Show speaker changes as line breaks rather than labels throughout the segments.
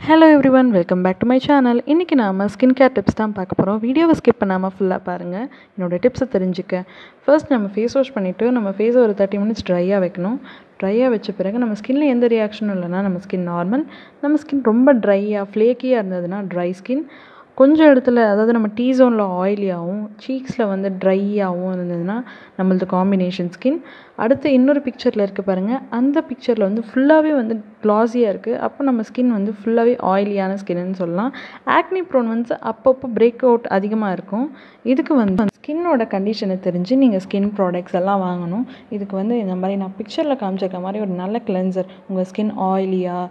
hello everyone welcome back to my channel இன்றைக்கி நாம் skin care tips தான் பார்க்க போகிறோம் வீடியோவை ஸ்கிப் பண்ணாமல் ஃபுல்லாக பாருங்கள் என்னோடய டிப்ஸை தெரிஞ்சுக்க ஃபர்ஸ்ட் நம்ம ஃபேஸ் வாஷ் பண்ணிவிட்டு நம்ம ஃபேஸை ஒரு தேர்ட்டி மினிட்ஸ் ட்ரையாக வைக்கணும் ட்ரையாக வச்ச பிறகு நம்ம ஸ்கின்ல எந்த ரியாக்ஷனும் இல்லைனா நம்ம ஸ்கின் நார்மல் நம்ம ஸ்கின் ரொம்ப ட்ரையாக ஃப்ளேக்கியாக இருந்ததுன்னா ட்ரை ஸ்கின் கொஞ்சம் இடத்துல அதாவது நம்ம டீ ஜோனில் ஆயிலியாகவும் சீக்ஸில் வந்து ட்ரையாகவும் இருந்ததுன்னா நம்மளது காம்பினேஷன் ஸ்கின் அடுத்து இன்னொரு பிக்சரில் இருக்குது பாருங்கள் அந்த பிக்சரில் வந்து ஃபுல்லாகவே வந்து க்ளாஸியாக இருக்குது அப்போ நம்ம ஸ்கின் வந்து ஃபுல்லாகவே ஆயிலியான ஸ்கின்னு சொல்லலாம் ஆக்னி ப்ரோன் வந்து அப்பப்போ பிரேக் அவுட் அதிகமாக இருக்கும் இதுக்கு வந்து ஸ்கின்னோட கண்டிஷனை தெரிஞ்சு நீங்கள் ஸ்கின் ப்ராடக்ட்ஸ் எல்லாம் வாங்கணும் இதுக்கு வந்து இந்த மாதிரி நான் பிக்சரில் காமிச்சிருக்க மாதிரி ஒரு நல்ல கிளென்சர் உங்கள் ஸ்கின் ஆயிலியாக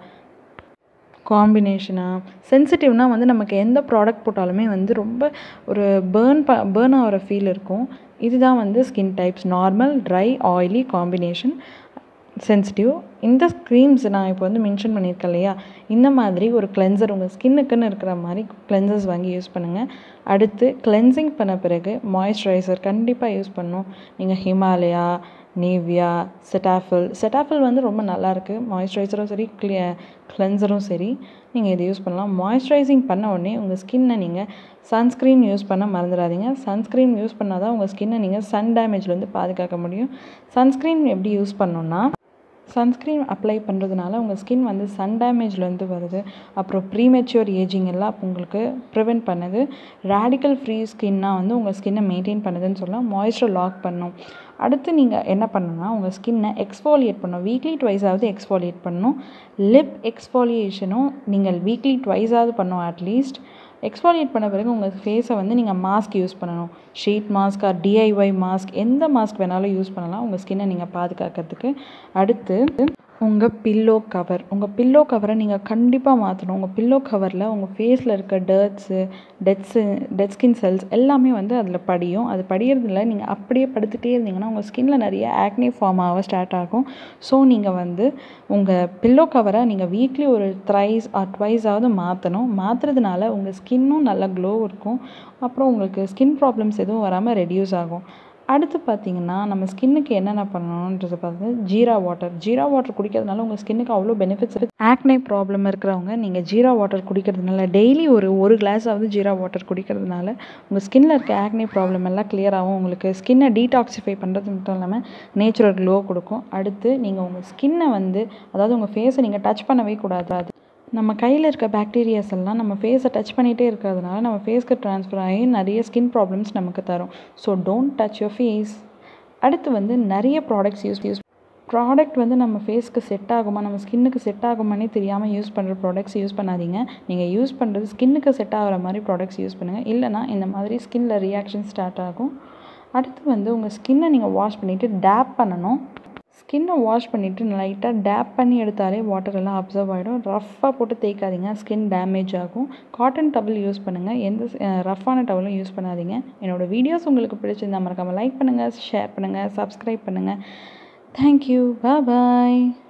காம்பினேஷனாக சென்சிட்டிவ்னால் வந்து நமக்கு எந்த ப்ராடக்ட் போட்டாலுமே வந்து ரொம்ப ஒரு பேர்ன் ப பேர்ன் ஆகிற ஃபீல் இருக்கும் இதுதான் வந்து skin types normal dry oily combination sensitive இந்த க்ரீம்ஸ் நான் இப்போ வந்து மென்ஷன் பண்ணியிருக்கேன் இல்லையா இந்த மாதிரி ஒரு கிளென்சர் உங்கள் ஸ்கின்னுக்குன்னு இருக்கிற மாதிரி கிளென்சர்ஸ் வாங்கி யூஸ் பண்ணுங்கள் அடுத்து கிளென்சிங் பண்ண பிறகு மாய்ஸ்சரைசர் கண்டிப்பாக யூஸ் பண்ணணும் நீங்கள் ஹிமாலயா நேவியா செட்டாஃபில் செட்டாஃபில் வந்து ரொம்ப நல்லாயிருக்கு மாய்ஸ்சரைசரும் சரி க்ளிய கிளென்சரும் சரி நீங்கள் இதை யூஸ் பண்ணலாம் மாய்ஸ்சரைசிங் பண்ண உடனே உங்கள் ஸ்கின்னை நீங்கள் சன்ஸ்க்ரீன் யூஸ் பண்ண மறந்துடாதீங்க சன்ஸ்க்ரீன் யூஸ் பண்ணால் தான் உங்கள் ஸ்கின்னை நீங்கள் சன் டேமேஜ்லேருந்து பாதுகாக்க முடியும் சன்ஸ்க்ரீன் எப்படி யூஸ் பண்ணணுன்னா சன்ஸ்க்ரீன் அப்ளை பண்ணுறதுனால உங்கள் ஸ்கின் வந்து சன் டேமேஜ்லேருந்து வருது அப்புறம் ப்ரீமெச்சுவர் ஏஜிங் எல்லாம் உங்களுக்கு ப்ரிவெண்ட் பண்ணுது ரேடிக்கல் ஃப்ரீ ஸ்கின்னா வந்து உங்கள் ஸ்கின்னை மெயின்டைன் பண்ணுதுன்னு சொல்லலாம் மாய்ஸ்சர் லாக் பண்ணும் அடுத்து நீங்கள் என்ன பண்ணணும்னா உங்கள் ஸ்கின்னை எக்ஸ்ஃபாலியேட் பண்ணணும் வீக்லி ட்வைஸாவது எக்ஸ்ஃபாலியேட் பண்ணணும் லிப் எக்ஸ்ஃபாலியேஷனும் நீங்கள் வீக்லி ட்வைஸாவது பண்ணணும் அட்லீஸ்ட் எக்ஸ்ஃபாலியேட் பண்ண பிறகு உங்கள் ஃபேஸை வந்து நீங்கள் மாஸ்க் யூஸ் பண்ணணும் sheet mask or DIY mask எந்த மாஸ்க் வேணாலும் யூஸ் பண்ணலாம் உங்கள் ஸ்கின்னை நீங்கள் பாதுகாக்கிறதுக்கு அடுத்து உங்கள் பில்லோ கவர் உங்கள் பில்லோ கவரை நீங்கள் கண்டிப்பாக மாற்றணும் உங்கள் பில்லோ கவரில் உங்கள் ஃபேஸில் இருக்க dirts deads dead skin cells எல்லாமே வந்து அதில் படியும் அது படிகிறதுல நீங்கள் அப்படியே படுத்துகிட்டே இருந்தீங்கன்னா உங்கள் ஸ்கின்னில் நிறைய ஆக்னி ஃபார்ம் ஆக ஸ்டார்ட் ஆகும் ஸோ நீங்கள் வந்து உங்கள் பில்லோ கவரை நீங்கள் வீக்லி ஒரு த்ரைஸ் ஆர் ட்வைஸாவது மாற்றணும் மாற்றுறதுனால உங்கள் ஸ்கின்னும் நல்லா க்ளோ இருக்கும் அப்புறம் உங்களுக்கு ஸ்கின் ப்ராப்ளம்ஸ் எதுவும் வராமல் ரெடியூஸ் ஆகும் அடுத்து பார்த்தீங்கன்னா நம்ம ஸ்கின்னுக்கு என்னென்ன பண்ணணுன்றது பார்த்து ஜீரா வாட்டர் ஜீரா வாட்டர் குடிக்கிறதுனால உங்கள் ஸ்கின்னுக்கு அவ்வளோ பெனிஃபிட்ஸ் இருக்குது ஆக்னே ப்ராப்ளம் இருக்கிறவங்க நீங்கள் ஜீரா வாட்டர் குடிக்கிறதுனால டெய்லி ஒரு ஒரு கிளாஸாவது ஜீரா வாட்டர் குடிக்கிறதுனால உங்கள் ஸ்கின்னில் இருக்க ஆக்னே ப்ராப்ளம் எல்லாம் கிளியர் ஆகும் உங்களுக்கு ஸ்கின்னை டீடாக்சிஃபை பண்ணுறது மட்டும் இல்லாமல் நேச்சுரல் க்ளோ கொடுக்கும் அடுத்து நீங்கள் உங்கள் ஸ்கின்னை வந்து அதாவது உங்கள் ஃபேஸை நீங்கள் டச் பண்ணவே கூடாது நம்ம கையில் இருக்க பாக்டீரியாஸ் எல்லாம் நம்ம ஃபேஸை டச் பண்ணிகிட்டே இருக்கிறதுனால நம்ம ஃபேஸ்க்கு ட்ரான்ஸ்ஃபர் ஆகி நிறைய ஸ்கின் ப்ராப்ளம்ஸ் நமக்கு தரும் so don't touch your face அடுத்து வந்து நிறைய ப்ராடக்ட்ஸ் யூஸ் யூஸ் ப்ராடக்ட் வந்து நம்ம ஃபேஸ்க்கு செட் ஆகுமா நம்ம ஸ்கின்னுக்கு செட் ஆகுமானே தெரியாமல் யூஸ் பண்ணுற ப்ராடக்ட்ஸ் யூஸ் பண்ணாதீங்க நீங்கள் யூஸ் பண்ணுறது ஸ்கின்னுக்கு செட் ஆகிற மாதிரி ப்ராடக்ட்ஸ் யூஸ் பண்ணுங்கள் இல்லைனா இந்த மாதிரி ஸ்கின்னில் ரியாக்ஷன் ஸ்டார்ட் ஆகும் அடுத்து வந்து உங்கள் ஸ்கின்னை நீங்கள் வாஷ் பண்ணிவிட்டு டேப் பண்ணணும் ஸ்கின்னை வாஷ் பண்ணிவிட்டு லைட்டாக டேப் பண்ணி எடுத்தாலே வாட்டர் எல்லாம் அப்சர்வ் ஆகிடும் ரஃப்பாக போட்டு தேய்க்காதீங்க ஸ்கின் டேமேஜ் ஆகும் காட்டன் டவல் யூஸ் பண்ணுங்கள் எந்த ரஃப்பான டவலும் யூஸ் பண்ணாதீங்க என்னோடய வீடியோஸ் உங்களுக்கு பிடிச்சிருந்தா மறக்காமல் லைக் பண்ணுங்கள் ஷேர் பண்ணுங்கள் சப்ஸ்கிரைப் பண்ணுங்கள் தேங்க்யூ பாய்